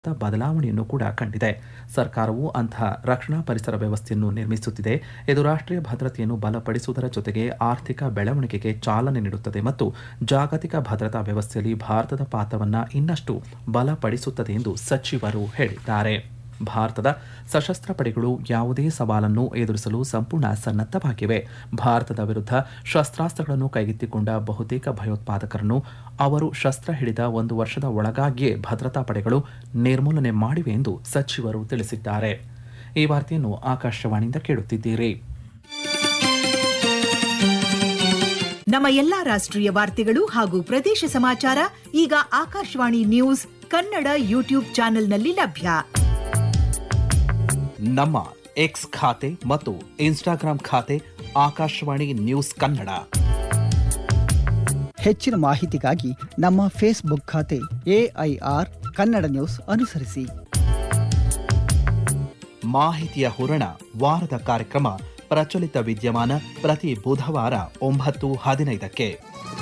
ಮಹತ್ವದ ಬದಲಾವಣೆಯನ್ನು ಕೂಡ ಕಂಡಿದೆ ಸರ್ಕಾರವು ಅಂತಹ ರಕ್ಷಣಾ ಪರಿಸರ ವ್ಯವಸ್ಥೆಯನ್ನು ನಿರ್ಮಿಸುತ್ತಿದೆ ಇದು ರಾಷ್ಟ್ರೀಯ ಭದ್ರತೆಯನ್ನು ಬಲಪಡಿಸುವುದರ ಜೊತೆಗೆ ಆರ್ಥಿಕ ಬೆಳವಣಿಗೆಗೆ ಚಾಲನೆ ನೀಡುತ್ತದೆ ಮತ್ತು ಜಾಗತಿಕ ಭದ್ರತಾ ವ್ಯವಸ್ಥೆಯಲ್ಲಿ ಭಾರತದ ಪಾತ್ರವನ್ನು ಇನ್ನಷ್ಟು ಬಲಪಡಿಸುತ್ತದೆ ಎಂದು ಸಚಿವರು ಹೇಳಿದ್ದಾರೆ ಭಾರತದ ಸಶಸ್ತ್ರ ಪಡೆಗಳು ಯಾವುದೇ ಸವಾಲನ್ನು ಎದುರಿಸಲು ಸಂಪೂರ್ಣ ಸನ್ನದ್ಧವಾಗಿವೆ ಭಾರತದ ವಿರುದ್ಧ ಶಸ್ತ್ರಾಸ್ತ್ರಗಳನ್ನು ಕೈಗೆತ್ತಿಕೊಂಡ ಬಹುತೇಕ ಭಯೋತ್ಪಾದಕರನ್ನು ಅವರು ಶಸ್ತ್ರ ಹಿಡಿದ ಒಂದು ವರ್ಷದ ಒಳಗಾಗಿಯೇ ಭದ್ರತಾ ಪಡೆಗಳು ನಿರ್ಮೂಲನೆ ಮಾಡಿವೆ ಎಂದು ಸಚಿವರು ತಿಳಿಸಿದ್ದಾರೆ ಈ ವಾರ್ತೆಯನ್ನು ಆಕಾಶವಾಣಿಯಿಂದ ಕೇಳುತ್ತಿದ್ದೀರಿ ನಮ್ಮ ಎಲ್ಲಾ ರಾಷ್ಟ್ರೀಯ ವಾರ್ತೆಗಳು ಹಾಗೂ ಪ್ರದೇಶ ಸಮಾಚಾರ ಈಗ ಆಕಾಶವಾಣಿ ನ್ಯೂಸ್ ಕನ್ನಡ ಯೂಟ್ಯೂಬ್ ಚಾನೆಲ್ನಲ್ಲಿ ಲಭ್ಯ ನಮ್ಮ ಎಕ್ಸ್ ಖಾತೆ ಮತ್ತು ಇನ್ಸ್ಟಾಗ್ರಾಂ ಖಾತೆ ಆಕಾಶವಾಣಿ ನ್ಯೂಸ್ ಕನ್ನಡ ಹೆಚ್ಚಿನ ಮಾಹಿತಿಗಾಗಿ ನಮ್ಮ ಫೇಸ್ಬುಕ್ ಖಾತೆ ಎಐಆರ್ ಕನ್ನಡ ನ್ಯೂಸ್ ಅನುಸರಿಸಿ ಮಾಹಿತಿಯ ಹೂರಣ ವಾರದ ಕಾರ್ಯಕ್ರಮ ಪ್ರಚಲಿತ ವಿದ್ಯಮಾನ ಪ್ರತಿ ಬುಧವಾರ ಒಂಬತ್ತು ಹದಿನೈದಕ್ಕೆ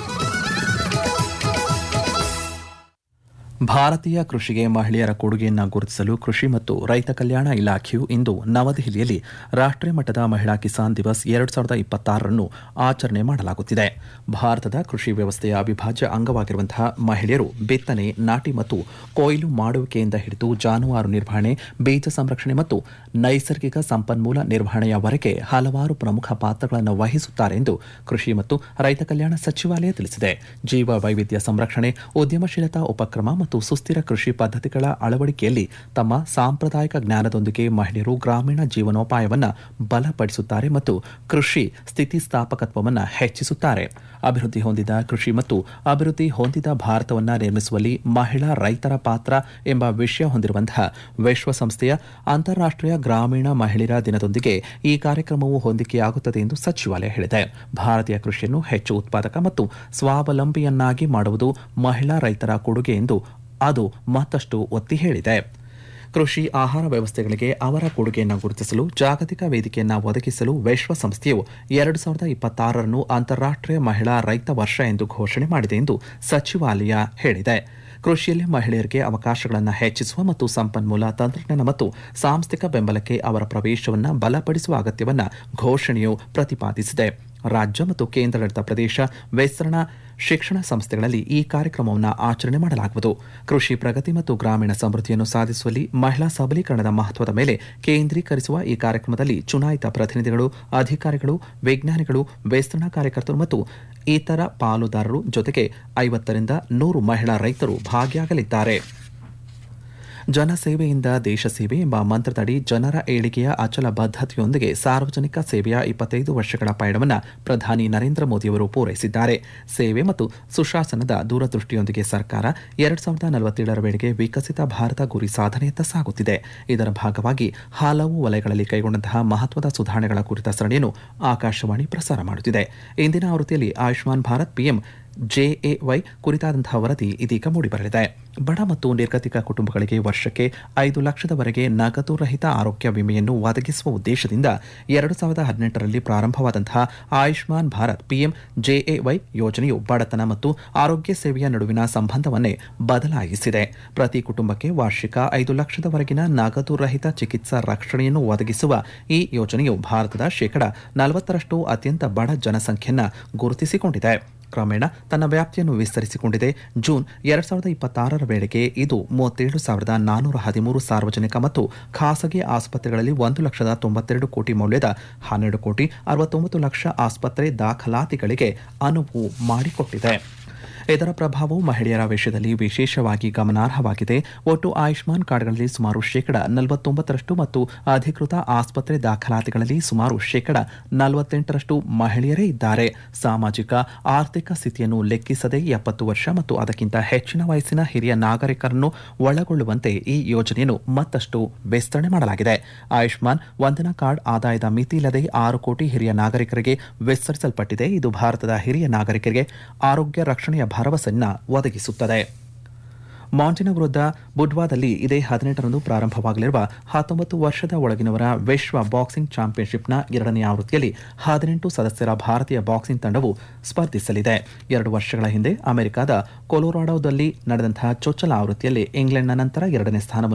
ಭಾರತೀಯ ಕೃಷಿಗೆ ಮಹಿಳೆಯರ ಕೊಡುಗೆಯನ್ನು ಗುರುತಿಸಲು ಕೃಷಿ ಮತ್ತು ರೈತ ಕಲ್ಯಾಣ ಇಲಾಖೆಯು ಇಂದು ನವದೆಹಲಿಯಲ್ಲಿ ರಾಷ್ಟ್ರೀಯ ಮಟ್ಟದ ಮಹಿಳಾ ಕಿಸಾನ್ ದಿವಸ್ ಎರಡು ಸಾವಿರದ ಇಪ್ಪತ್ತಾರನ್ನು ಆಚರಣೆ ಮಾಡಲಾಗುತ್ತಿದೆ ಭಾರತದ ಕೃಷಿ ವ್ಯವಸ್ಥೆಯ ಅವಿಭಾಜ್ಯ ಅಂಗವಾಗಿರುವಂತಹ ಮಹಿಳೆಯರು ಬಿತ್ತನೆ ನಾಟಿ ಮತ್ತು ಕೊಯ್ಲು ಮಾಡುವಿಕೆಯಿಂದ ಹಿಡಿದು ಜಾನುವಾರು ನಿರ್ವಹಣೆ ಬೀಜ ಸಂರಕ್ಷಣೆ ಮತ್ತು ನೈಸರ್ಗಿಕ ಸಂಪನ್ಮೂಲ ನಿರ್ವಹಣೆಯವರೆಗೆ ಹಲವಾರು ಪ್ರಮುಖ ಪಾತ್ರಗಳನ್ನು ವಹಿಸುತ್ತಾರೆ ಎಂದು ಕೃಷಿ ಮತ್ತು ರೈತ ಕಲ್ಯಾಣ ಸಚಿವಾಲಯ ತಿಳಿಸಿದೆ ಜೀವ ವೈವಿಧ್ಯ ಸಂರಕ್ಷಣೆ ಉದ್ಯಮಶೀಲತಾ ಉಪಕ್ರಮ ಮತ್ತು ಸುಸ್ಥಿರ ಕೃಷಿ ಪದ್ಧತಿಗಳ ಅಳವಡಿಕೆಯಲ್ಲಿ ತಮ್ಮ ಸಾಂಪ್ರದಾಯಿಕ ಜ್ಞಾನದೊಂದಿಗೆ ಮಹಿಳೆಯರು ಗ್ರಾಮೀಣ ಜೀವನೋಪಾಯವನ್ನು ಬಲಪಡಿಸುತ್ತಾರೆ ಮತ್ತು ಕೃಷಿ ಸ್ಥಿತಿಸ್ಥಾಪಕತ್ವವನ್ನು ಹೆಚ್ಚಿಸುತ್ತಾರೆ ಅಭಿವೃದ್ಧಿ ಹೊಂದಿದ ಕೃಷಿ ಮತ್ತು ಅಭಿವೃದ್ಧಿ ಹೊಂದಿದ ಭಾರತವನ್ನು ನಿರ್ಮಿಸುವಲ್ಲಿ ಮಹಿಳಾ ರೈತರ ಪಾತ್ರ ಎಂಬ ವಿಷಯ ಹೊಂದಿರುವಂತಹ ವಿಶ್ವಸಂಸ್ಥೆಯ ಅಂತಾರಾಷ್ಟ್ರೀಯ ಗ್ರಾಮೀಣ ಮಹಿಳೆಯರ ದಿನದೊಂದಿಗೆ ಈ ಕಾರ್ಯಕ್ರಮವು ಹೊಂದಿಕೆಯಾಗುತ್ತದೆ ಎಂದು ಸಚಿವಾಲಯ ಹೇಳಿದೆ ಭಾರತೀಯ ಕೃಷಿಯನ್ನು ಹೆಚ್ಚು ಉತ್ಪಾದಕ ಮತ್ತು ಸ್ವಾವಲಂಬಿಯನ್ನಾಗಿ ಮಾಡುವುದು ಮಹಿಳಾ ರೈತರ ಕೊಡುಗೆ ಎಂದು ಅದು ಮತ್ತಷ್ಟು ಒತ್ತಿ ಹೇಳಿದೆ ಕೃಷಿ ಆಹಾರ ವ್ಯವಸ್ಥೆಗಳಿಗೆ ಅವರ ಕೊಡುಗೆಯನ್ನು ಗುರುತಿಸಲು ಜಾಗತಿಕ ವೇದಿಕೆಯನ್ನು ಒದಗಿಸಲು ವಿಶ್ವಸಂಸ್ಥೆಯು ಎರಡು ಸಾವಿರದ ಇಪ್ಪತ್ತಾರರನ್ನು ಅಂತಾರಾಷ್ಟ್ರೀಯ ಮಹಿಳಾ ರೈತ ವರ್ಷ ಎಂದು ಘೋಷಣೆ ಮಾಡಿದೆ ಎಂದು ಸಚಿವಾಲಯ ಹೇಳಿದೆ ಕೃಷಿಯಲ್ಲಿ ಮಹಿಳೆಯರಿಗೆ ಅವಕಾಶಗಳನ್ನು ಹೆಚ್ಚಿಸುವ ಮತ್ತು ಸಂಪನ್ಮೂಲ ತಂತ್ರಜ್ಞಾನ ಮತ್ತು ಸಾಂಸ್ಥಿಕ ಬೆಂಬಲಕ್ಕೆ ಅವರ ಪ್ರವೇಶವನ್ನು ಬಲಪಡಿಸುವ ಅಗತ್ಯವನ್ನು ಘೋಷಣೆಯು ಪ್ರತಿಪಾದಿಸಿದೆ ರಾಜ್ಯ ಮತ್ತು ಕೇಂದ್ರಾಡಳಿತ ಪ್ರದೇಶ ವಿಸ್ತರಣಾ ಶಿಕ್ಷಣ ಸಂಸ್ಥೆಗಳಲ್ಲಿ ಈ ಕಾರ್ಯಕ್ರಮವನ್ನು ಆಚರಣೆ ಮಾಡಲಾಗುವುದು ಕೃಷಿ ಪ್ರಗತಿ ಮತ್ತು ಗ್ರಾಮೀಣ ಸಮೃದ್ಧಿಯನ್ನು ಸಾಧಿಸುವಲ್ಲಿ ಮಹಿಳಾ ಸಬಲೀಕರಣದ ಮಹತ್ವದ ಮೇಲೆ ಕೇಂದ್ರೀಕರಿಸುವ ಈ ಕಾರ್ಯಕ್ರಮದಲ್ಲಿ ಚುನಾಯಿತ ಪ್ರತಿನಿಧಿಗಳು ಅಧಿಕಾರಿಗಳು ವಿಜ್ಞಾನಿಗಳು ವಿಸ್ತರಣಾ ಕಾರ್ಯಕರ್ತರು ಮತ್ತು ಇತರ ಪಾಲುದಾರರು ಜೊತೆಗೆ ಐವತ್ತರಿಂದ ನೂರು ಮಹಿಳಾ ರೈತರು ಭಾಗಿಯಾಗಲಿದ್ದಾರೆ ಜನಸೇವೆಯಿಂದ ದೇಶ ಸೇವೆ ಎಂಬ ಮಂತ್ರದಡಿ ಜನರ ಏಳಿಗೆಯ ಅಚಲ ಬದ್ಧತೆಯೊಂದಿಗೆ ಸಾರ್ವಜನಿಕ ಸೇವೆಯ ಇಪ್ಪತ್ತೈದು ವರ್ಷಗಳ ಪಯಣವನ್ನು ಪ್ರಧಾನಿ ನರೇಂದ್ರ ಮೋದಿಯವರು ಪೂರೈಸಿದ್ದಾರೆ ಸೇವೆ ಮತ್ತು ಸುಶಾಸನದ ದೂರದೃಷ್ಟಿಯೊಂದಿಗೆ ಸರ್ಕಾರ ಎರಡ್ ಸಾವಿರದ ನಲವತ್ತೇಳರ ವೇಳೆಗೆ ವಿಕಸಿತ ಭಾರತ ಗುರಿ ಸಾಧನೆಯತ್ತ ಸಾಗುತ್ತಿದೆ ಇದರ ಭಾಗವಾಗಿ ಹಲವು ವಲಯಗಳಲ್ಲಿ ಕೈಗೊಂಡಂತಹ ಮಹತ್ವದ ಸುಧಾರಣೆಗಳ ಕುರಿತ ಸರಣಿಯನ್ನು ಆಕಾಶವಾಣಿ ಪ್ರಸಾರ ಮಾಡುತ್ತಿದೆ ಇಂದಿನ ಆವೃತ್ತಿಯಲ್ಲಿ ಆಯುಷ್ಮಾನ್ ಭಾರತ್ ಪಿಎಂ ಜೆಎವೈ ಕುರಿತಾದಂತಹ ವರದಿ ಇದೀಗ ಮೂಡಿಬರಲಿದೆ ಬಡ ಮತ್ತು ನಿರ್ಗತಿಕ ಕುಟುಂಬಗಳಿಗೆ ವರ್ಷಕ್ಕೆ ಐದು ಲಕ್ಷದವರೆಗೆ ನಗದು ರಹಿತ ಆರೋಗ್ಯ ವಿಮೆಯನ್ನು ಒದಗಿಸುವ ಉದ್ದೇಶದಿಂದ ಎರಡು ಸಾವಿರದ ಹದಿನೆಂಟರಲ್ಲಿ ಪ್ರಾರಂಭವಾದಂತಹ ಆಯುಷ್ಮಾನ್ ಭಾರತ್ ಪಿಎಂ ಜೆಎವೈ ಯೋಜನೆಯು ಬಡತನ ಮತ್ತು ಆರೋಗ್ಯ ಸೇವೆಯ ನಡುವಿನ ಸಂಬಂಧವನ್ನೇ ಬದಲಾಯಿಸಿದೆ ಪ್ರತಿ ಕುಟುಂಬಕ್ಕೆ ವಾರ್ಷಿಕ ಐದು ಲಕ್ಷದವರೆಗಿನ ನಗದು ರಹಿತ ಚಿಕಿತ್ಸಾ ರಕ್ಷಣೆಯನ್ನು ಒದಗಿಸುವ ಈ ಯೋಜನೆಯು ಭಾರತದ ಶೇಕಡ ನಲವತ್ತರಷ್ಟು ಅತ್ಯಂತ ಬಡ ಜನಸಂಖ್ಯೆಯನ್ನು ಗುರುತಿಸಿಕೊಂಡಿದೆ ಕ್ರಮೇಣ ತನ್ನ ವ್ಯಾಪ್ತಿಯನ್ನು ವಿಸ್ತರಿಸಿಕೊಂಡಿದೆ ಜೂನ್ ಎರಡ್ ಸಾವಿರದ ಇಪ್ಪತ್ತಾರರ ವೇಳೆಗೆ ಇದು ಮೂವತ್ತೇಳು ಸಾವಿರದ ನಾನ್ನೂರ ಹದಿಮೂರು ಸಾರ್ವಜನಿಕ ಮತ್ತು ಖಾಸಗಿ ಆಸ್ಪತ್ರೆಗಳಲ್ಲಿ ಒಂದು ಲಕ್ಷದ ತೊಂಬತ್ತೆರಡು ಕೋಟಿ ಮೌಲ್ಯದ ಹನ್ನೆರಡು ಕೋಟಿ ಅರವತ್ತೊಂಬತ್ತು ಲಕ್ಷ ಆಸ್ಪತ್ರೆ ದಾಖಲಾತಿಗಳಿಗೆ ಅನುವು ಮಾಡಿಕೊಟ್ಟಿದೆ ಇದರ ಪ್ರಭಾವವು ಮಹಿಳೆಯರ ವಿಷಯದಲ್ಲಿ ವಿಶೇಷವಾಗಿ ಗಮನಾರ್ಹವಾಗಿದೆ ಒಟ್ಟು ಆಯುಷ್ಮಾನ್ ಕಾರ್ಡ್ಗಳಲ್ಲಿ ಸುಮಾರು ಶೇಕಡ ನಲವತ್ತೊಂಬತ್ತರಷ್ಟು ಮತ್ತು ಅಧಿಕೃತ ಆಸ್ಪತ್ರೆ ದಾಖಲಾತಿಗಳಲ್ಲಿ ಸುಮಾರು ಶೇಕಡ ನಲವತ್ತೆಂಟರಷ್ಟು ಮಹಿಳೆಯರೇ ಇದ್ದಾರೆ ಸಾಮಾಜಿಕ ಆರ್ಥಿಕ ಸ್ಥಿತಿಯನ್ನು ಲೆಕ್ಕಿಸದೆ ಎಪ್ಪತ್ತು ವರ್ಷ ಮತ್ತು ಅದಕ್ಕಿಂತ ಹೆಚ್ಚಿನ ವಯಸ್ಸಿನ ಹಿರಿಯ ನಾಗರಿಕರನ್ನು ಒಳಗೊಳ್ಳುವಂತೆ ಈ ಯೋಜನೆಯನ್ನು ಮತ್ತಷ್ಟು ವಿಸ್ತರಣೆ ಮಾಡಲಾಗಿದೆ ಆಯುಷ್ಮಾನ್ ವಂದನಾ ಕಾರ್ಡ್ ಆದಾಯದ ಮಿತಿ ಇಲ್ಲದೆ ಆರು ಕೋಟಿ ಹಿರಿಯ ನಾಗರಿಕರಿಗೆ ವಿಸ್ತರಿಸಲ್ಪಟ್ಟಿದೆ ಇದು ಭಾರತದ ಹಿರಿಯ ನಾಗರಿಕರಿಗೆ ಆರೋಗ್ಯ ರಕ್ಷಣೆಯ ಭರವಸೆಯನ್ನು ಒದಗಿಸುತ್ತದೆ ಮಾಂಟಿನ ವಿರುದ್ಧ ಬುಡ್ವಾದಲ್ಲಿ ಇದೇ ಹದಿನೆಂಟರಂದು ಪ್ರಾರಂಭವಾಗಲಿರುವ ಹತ್ತೊಂಬತ್ತು ವರ್ಷದ ಒಳಗಿನವರ ವಿಶ್ವ ಬಾಕ್ಸಿಂಗ್ ಚಾಂಪಿಯನ್ಶಿಪ್ನ ಎರಡನೇ ಆವೃತ್ತಿಯಲ್ಲಿ ಹದಿನೆಂಟು ಸದಸ್ಯರ ಭಾರತೀಯ ಬಾಕ್ಸಿಂಗ್ ತಂಡವು ಸ್ಪರ್ಧಿಸಲಿದೆ ಎರಡು ವರ್ಷಗಳ ಹಿಂದೆ ಅಮೆರಿಕದ ಕೊಲೊರಾಡೋದಲ್ಲಿ ನಡೆದಂತಹ ಚೊಚ್ಚಲ ಆವೃತ್ತಿಯಲ್ಲಿ ಇಂಗ್ಲೆಂಡ್ನ ನಂತರ ಎರಡನೇ ಸ್ಥಾನವನ್ನು